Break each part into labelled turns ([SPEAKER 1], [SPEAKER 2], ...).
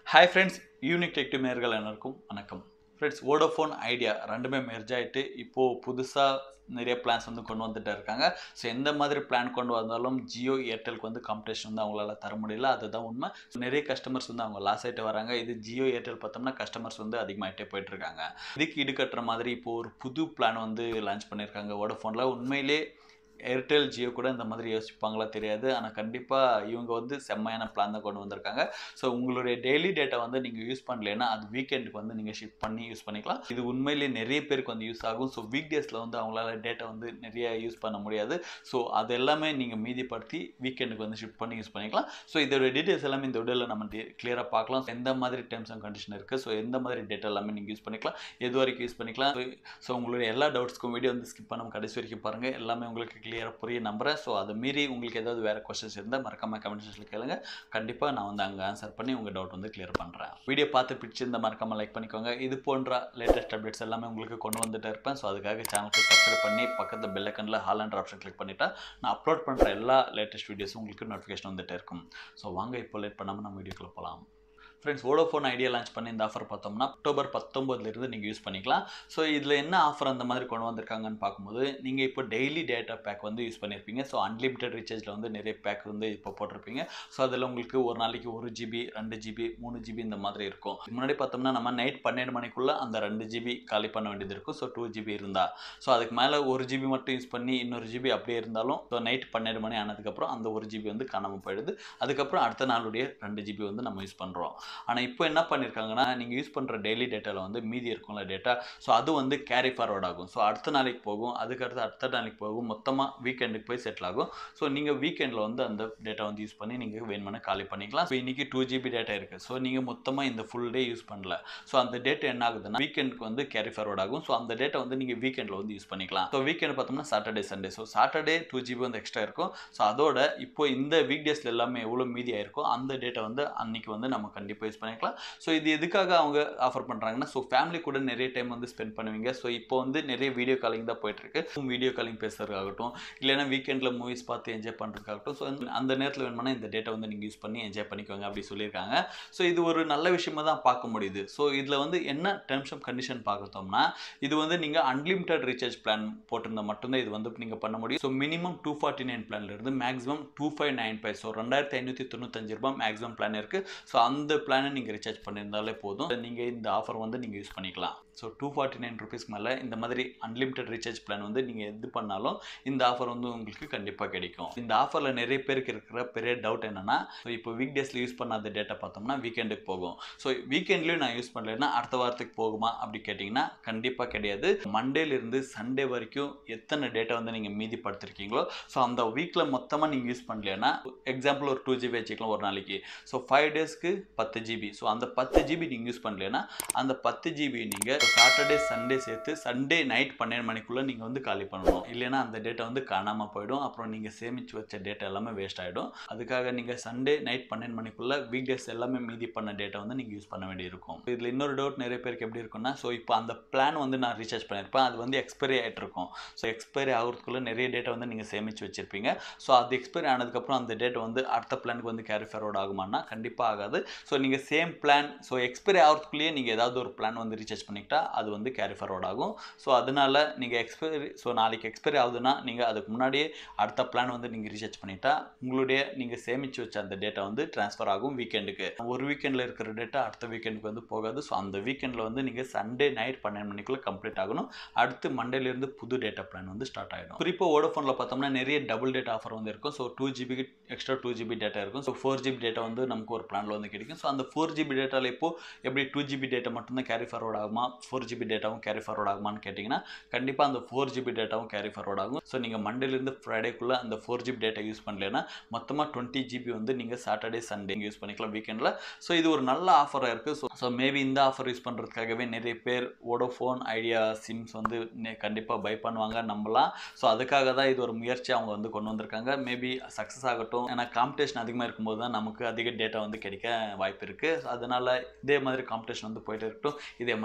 [SPEAKER 1] hi friends unique detective நேர்கள் அனைவருக்கும் வணக்கம் ஃப்ரெண்ட்ஸ் வோடோஃபோன் ஐடியா ரெண்டுமே மெர்ஜ் ஆகிட்டு இப்போது புதுசாக நிறைய பிளான்ஸ் வந்து கொண்டு வந்துட்டு இருக்காங்க ஸோ எந்த மாதிரி பிளான் கொண்டு வந்தாலும் ஜியோ ஏர்டெலுக்கு வந்து காம்படிஷன் வந்து அவங்களால தர முடியல அதுதான் உண்மை நிறைய கஸ்டமர்ஸ் வந்து அவங்க லாஸ் ஆகிட்டு வராங்க இது ஜியோ ஏர்டெல் பார்த்தோம்னா கஸ்டமர்ஸ் வந்து அதிகமாகிட்டே போயிட்டு இருக்காங்க இதுக்கு ஈடுகட்டுற மாதிரி இப்போ ஒரு புது பிளான் வந்து லான்ச் பண்ணியிருக்காங்க வோடோஃபோனில் உண்மையிலே ஏர்டெல் ஜியோ கூட இந்த மாதிரி யோசிப்பாங்களா தெரியாது ஆனால் கண்டிப்பாக இவங்க வந்து செம்மையான பிளான் தான் கொண்டு வந்திருக்காங்க ஸோ உங்களுடைய டெய்லி டேட்டா வந்து நீங்கள் யூஸ் பண்ணலைன்னா அது வீக்கெண்டுக்கு வந்து நீங்கள் ஷிஃப்ட் பண்ணி யூஸ் பண்ணிக்கலாம் இது உண்மையிலேயே நிறைய பேருக்கு வந்து யூஸ் ஆகும் ஸோ வீக் டேஸில் வந்து அவங்களால டேட்டா வந்து நிறைய யூஸ் பண்ண முடியாது ஸோ அது எல்லாமே நீங்கள் மீதிப்படுத்தி வீக்கெண்டுக்கு வந்து ஷிஃப்ட் பண்ணி யூஸ் பண்ணிக்கலாம் ஸோ இதோட டீட்டெயில்ஸ் எல்லாமே இந்த வீடியோவில் நம்ம கிளியராக பார்க்கலாம் எந்த மாதிரி டேர்ம்ஸ் அண்ட் கண்டிஷன் இருக்குது ஸோ எந்த மாதிரி டேட்டா எல்லாமே நீங்கள் யூஸ் பண்ணிக்கலாம் எது வரைக்கும் யூஸ் பண்ணிக்கலாம் ஸோ உங்களுடைய எல்லா டவுட்ஸ்க்கும் வீடியோ வந்து ஸ்கிப் பண்ணாமல் கடைசி வரைக்கும் பாருங்கள் எல்லாமே உங்களுக்கு கிளியராக புரிய நம்புறேன் ஸோ அதை மீறி உங்களுக்கு ஏதாவது வேறு கொஸ்டின்ஸ் இருந்தால் மறக்காமல் கமெண்ட் செக்ஷனில் கேளுங்க கண்டிப்பாக நான் வந்து அங்கே ஆன்சர் பண்ணி உங்கள் டவுட் வந்து கிளியர் பண்ணுறேன் வீடியோ பார்த்து பிடிச்சிருந்தா மறக்காமல் லைக் பண்ணிக்கோங்க இது போன்ற லேட்டஸ்ட் அப்டேட்ஸ் எல்லாமே உங்களுக்கு கொண்டு வந்துட்டு இருப்பேன் ஸோ அதுக்காக சேனலுக்கு சப்ஸ்கிரைப் பண்ணி பக்கத்து பெல் ஐக்கனில் ஹால் அண்ட் ஆப்ஷன் கிளிக் பண்ணிட்டா நான் அப்லோட் பண்ணுற எல்லா லேட்டஸ்ட் வீடியோஸும் உங்களுக்கு நோட்டிஃபிகேஷன் வந்துட்டே இருக்கும் ஸோ வாங்க இப்போ லேட் பண்ணாமல் நம்ம வீடியோக்குள்ளே போகலாம் ஃப்ரெண்ட்ஸ் வோடோஃபோன் ஐடியா லான்ச் பண்ணி இந்த ஆஃபர் பார்த்தோம்னா அக்டோபர் பத்தொம்பதுலேருந்து நீங்கள் யூஸ் பண்ணிக்கலாம் ஸோ இதில் என்ன ஆஃபர் அந்த மாதிரி கொண்டு வந்திருக்காங்கன்னு பார்க்கும்போது நீங்கள் இப்போ டெய்லி டேட்டா பேக் வந்து யூஸ் பண்ணியிருப்பீங்க ஸோ அன்லிமிட்டட் ரீசார்ஜில் வந்து நிறைய பேக் வந்து இப்போ போட்டிருப்பீங்க ஸோ அதில் உங்களுக்கு ஒரு நாளைக்கு ஒரு ஜிபி ரெண்டு ஜிபி மூணு ஜிபி இந்த மாதிரி இருக்கும் முன்னாடி பார்த்தோம்னா நம்ம நைட் பன்னெண்டு மணிக்குள்ளே அந்த ரெண்டு ஜிபி காலி பண்ண வேண்டியது இருக்கும் ஸோ டூ ஜிபி இருந்தால் ஸோ அதுக்கு மேலே ஒரு ஜிபி மட்டும் யூஸ் பண்ணி இன்னொரு ஜிபி அப்படியே இருந்தாலும் ஸோ நைட் பன்னெண்டு மணி ஆனதுக்கப்புறம் அந்த ஒரு ஜிபி வந்து காணாமல் போயிடுது அதுக்கப்புறம் அடுத்த நாளுடைய ரெண்டு ஜிபி வந்து நம்ம யூஸ் பண்ணுறோம் ஆனால் இப்போ என்ன பண்ணியிருக்காங்கன்னா நீங்கள் யூஸ் பண்ணுற டெய்லி டேட்டாவில் வந்து மீதி இருக்கும்ல டேட்டா ஸோ அது வந்து கேரி ஃபார்வர்ட் ஆகும் ஸோ அடுத்த நாளைக்கு போகும் அதுக்கடுத்து அடுத்த நாளைக்கு போகும் மொத்தமாக வீக்கெண்டுக்கு போய் செட்டில் ஆகும் ஸோ நீங்கள் வீக்கெண்டில் வந்து அந்த டேட்டா வந்து யூஸ் பண்ணி நீங்கள் வேணுமான காலி பண்ணிக்கலாம் ஸோ இன்றைக்கி டூ ஜிபி டேட்டா இருக்குது ஸோ நீங்கள் மொத்தமாக இந்த ஃபுல் டே யூஸ் பண்ணல ஸோ அந்த டேட்டா என்ன ஆகுதுன்னா வீக்கெண்டுக்கு வந்து கேரி ஃபார்வர்ட் ஆகும் ஸோ அந்த டேட்டா வந்து நீங்கள் வீக்கெண்டில் வந்து யூஸ் பண்ணிக்கலாம் ஸோ வீக்கெண்ட் பார்த்தோம்னா Saturday Sunday so Saturday two GB வந்து எக்ஸ்ட்ரா இருக்கும் ஸோ அதோட இப்போ இந்த வீக் டேஸில் எல்லாமே எவ்வளோ மீதி ஆயிருக்கோ அந்த டேட்டா வந்து அன்னைக்கு வந்து நம்ம கண்டிப்பாக யூஸ் பண்ணிக்கலாம் ஸோ இது எதுக்காக அவங்க ஆஃபர் பண்ணுறாங்கன்னா ஸோ ஃபேமிலி கூட நிறைய டைம் வந்து ஸ்பெண்ட் பண்ணுவீங்க ஸோ இப்போ வந்து நிறைய வீடியோ காலிங் தான் போயிட்டுருக்கு வீடியோ காலிங் பேசுறதுக்காகட்டும் இல்லைன்னா வீக்கெண்டில் மூவிஸ் பார்த்து என்ஜாய் பண்ணுறதுக்காகட்டும் ஸோ அந்த நேரத்தில் வேணுமானா இந்த டேட்டா வந்து நீங்கள் யூஸ் பண்ணி என்ஜாய் பண்ணிக்கோங்க அப்படி சொல்லியிருக்காங்க ஸோ இது ஒரு நல்ல விஷயமா தான் பார்க்க முடியுது ஸோ இதில் வந்து என்ன டேர்ம்ஸ் ஆஃப் கண்டிஷன் பார்க்கத்தோம்னா இது வந்து நீங்கள் அன்லிமிட்டட் ரீசார்ஜ் பிளான் போட்டிருந்தா மட்டும்தான் இது வந்து நீங்கள் பண்ண முடியும் so minimum two forty nine பிளான்லேருந்து maximum two five nine five so ரெண்டாயிரத்தி ஐநூற்றி தொண்ணூத்தஞ்சு ரூபாய் மேக்ஸிமம் பிளான் இருக்குது ஸோ அந்த பிளானை நீங்கள் ரீசார்ஜ் பண்ணியிருந்தாலே போதும் நீங்கள் இந்த ஆஃபர் வந்து நீங்கள் யூஸ் பண்ணிக்கலாம் ஸோ டூ ஃபார்ட்டி நைன் ருபீஸ்க்கு மேலே இந்த மாதிரி அன்லிமிட்டட் ரீசார்ஜ் பிளான் வந்து நீங்கள் எது பண்ணாலும் இந்த ஆஃபர் வந்து உங்களுக்கு கண்டிப்பாக கிடைக்கும் இந்த ஆஃபரில் நிறைய பேருக்கு இருக்கிற பெரிய டவுட் என்னென்னா ஸோ இப்போ வீக் டேஸில் யூஸ் பண்ணாத டேட்டா பார்த்தோம்னா வீக்கெண்டுக்கு போகும் ஸோ வீக்கெண்ட்லேயும் நான் யூஸ் பண்ணலைன்னா அடுத்த வாரத்துக்கு போகுமா அப்படி கேட்டிங்கன்னா கண்டிப்பாக கிடையாது மண்டேலேருந்து சண்டே வரைக்கும் எத்தனை டேட்டா வந்து நீங்கள் மீதிப்படுத்திருக்கீங்களோ ஸோ அந்த வீக்கில் மொத்தமாக நீங்கள் யூஸ் பண்ணலைன்னா எக்ஸாம்பிள் ஒரு டூ ஜிபி வச்சுக்கலாம் ஒரு நாளைக்கு ஸோ ஃபைவ் டேஸ்க்கு பத்து ஜிபி ஸோ அந்த பத்து ஜிபி நீங்கள் யூஸ் பண்ணலைன்னா அந்த பத்து ஜிபி நீங்கள் சாட்டர்டே சண்டே சேர்த்து சண்டே நைட் பன்னெண்டு மணிக்குள்ளே நீங்கள் வந்து காலி பண்ணணும் இல்லைன்னா அந்த டேட்டா வந்து காணாமல் போயிடும் அப்புறம் நீங்கள் சேமித்து வச்ச டேட்டா எல்லாமே வேஸ்ட் ஆகிடும் அதுக்காக நீங்கள் சண்டே நைட் பன்னெண்டு மணிக்குள்ளே வீக் டேஸ் எல்லாமே மீதி பண்ண டேட்டா வந்து நீங்கள் யூஸ் பண்ண வேண்டியிருக்கும் இதில் இன்னொரு டவுட் நிறைய பேருக்கு எப்படி இருக்குன்னா ஸோ இப்போ அந்த பிளான் வந்து நான் ரீசார்ஜ் பண்ணியிருப்பேன் அது வந்து எக்ஸ்பைரி ஆகிட்டு இருக்கும் ஸோ எக்ஸ்பைரி ஆகிறதுக்குள்ளே நிறைய டேட்டா வந்து நீங்கள் சேமித்து வச்சுருப்பீங்க ஸோ அது எக்ஸ்பைரி ஆனதுக்கப்புறம் அந்த டேட்டா வந்து அடுத்த பிளானுக்கு வந்து கேரி ஃபார்வர்ட் ஆகுமானா கண்டிப்பாக ஆகாது ஸோ நீங்கள் சேம் பிளான் ஸோ எக்ஸ்பைரி ஆகிறதுக்குள்ளேயே நீங்கள் ஏதாவது ஒரு பிளான் வந்து ரீசார்ஜ் பண்ணிக்கிட்டா அது வந்து கேரி ஃபார்வர்ட் ஆகும் ஸோ அதனால நீங்கள் எக்ஸ்பைரி ஸோ நாளைக்கு எக்ஸ்பைரி ஆகுதுன்னா நீங்கள் அதுக்கு முன்னாடியே அடுத்த பிளான் வந்து நீங்கள் ரீசார்ஜ் பண்ணிட்டா உங்களுடைய நீங்கள் சேமித்து வச்ச அந்த டேட்டா வந்து ட்ரான்ஸ்ஃபர் ஆகும் வீக்கெண்டுக்கு ஒரு வீக்கெண்டில் இருக்கிற டேட்டா அடுத்த வீக்கெண்டுக்கு வந்து போகாது ஸோ அந்த வீக்கெண்டில் வந்து நீங்கள் சண்டே நைட் பன்னெண்டு மணிக்குள்ளே கம்ப்ளீட் ஆகணும் அடுத்து மண்டேலேருந்து புது டேட்டா பிளான் வந்து ஸ்டார்ட் ஆகிடும் குறிப்பாக ஓடோஃபோனில் பார்த்தோம்னா நிறைய டபுள் டேட்டா ஆஃபர் வந்து இருக்கும் ஸோ டூ ஜிபிக்கு எக்ஸ்ட்ரா டூ ஜிபி டேட்டா இருக்கும் ஸோ ஃபோர் ஜிபி டேட்டா வந்து நமக்கு ஒரு பிளானில் வந்து கிடைக்கும் ஸோ அந்த ஃபோர் ஜிபி டேட்டாவில் இப்போ எப்படி டூ ஜிபி டேட்டா மட்டும்தான் கேரி ஃபார்வர்ட் ஆகுமா ஃபோர் ஜிபி டேட்டாவும் கேரி ஃபார்வர்ட் ஆகுமான்னு கேட்டிங்கன்னா கண்டிப்பாக அந்த ஃபோர் ஜிபி டேட்டாவும் கேரி ஃபார்வர்ட் ஆகும் ஸோ நீங்கள் மண்டேலேருந்து ஃப்ரைடேக்குள்ளே அந்த ஃபோர் ஜிபி டேட்டா யூஸ் பண்ணலைன்னா மொத்தமாக டுவெண்ட்டி ஜிபி வந்து நீங்கள் சாட்டர்டே சண்டே யூஸ் பண்ணிக்கலாம் வீக்கெண்டில் ஸோ இது ஒரு நல்ல ஆஃபராக இருக்குது ஸோ ஸோ மேபி இந்த ஆஃபர் யூஸ் பண்ணுறதுக்காகவே நிறைய பேர் ஓடோஃபோன் ஐடியா சிம்ஸ் வந்து கண்டிப்பாக பை பண்ணுவாங்க நம்பலாம் ஸோ அதுக்காக தான் இது ஒரு முயற்சி அவங்க வந்து கொண்டு வந்திருக்காங்க மேபி சக்ஸஸ் ஆகட்டும் ஏன்னா காம்படிஷன் அதிகமாக இருக்கும்போது தான் நமக்கு அதிக டேட்டா வந்து கிடைக்க வாய்ப்பு இருக்குது அதனால் இதே மாதிரி காம்படிஷன் வந்து போயிட்டு இருக்கட்டும் இதே மாதிரி ஜியோ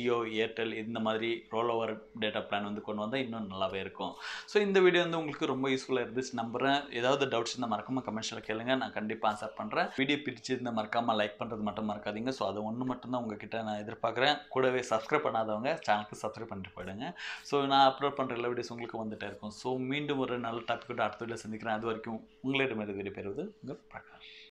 [SPEAKER 1] ஜியோ ஏர்டெல் இந்த மாதிரி ரோல் ஓவர் டேட்டா பிளான் வந்து கொண்டு வந்தால் இன்னும் நல்லாவே இருக்கும் ஸோ இந்த வீடியோ வந்து உங்களுக்கு ரொம்ப யூஸ்ஃபுல்லாக இருந்துச்சு நம்புறேன் ஏதாவது டவுட்ஸ் இருந்தால் மறக்காமல் கமெண்ட்ஸில் கேளுங்க நான் கண்டிப்பாக ஆன்சர் பண்ணுறேன் வீடியோ பிடிச்சிருந்தா மறக்காமல் லைக் பண்ணுறது மட்டும் மறக்காதீங்க ஸோ அது ஒன்று மட்டும்தான் உங்ககிட்ட நான் எதிர்பார்க்குறேன் கூடவே சப்ஸ்கிரைப் பண்ணாதவங்க சேனலுக்கு சப்ஸ்கிரைப் பண்ணிட்டு போயிடுங்க ஸோ நான் அப்லோட் பண்ணுற எல்லா வீடியோஸ் உங்களுக்கு வந்துட்டே இருக்கும் ஸோ மீண்டும் ஒரு நல்ல டாப்பிக்கோட அடுத்த வீடியோ சந்திக்கிறேன் அது வரைக்கும் உங்களிடமிருந்து விடைபெறுவது உங்கள் பிரகாஷ்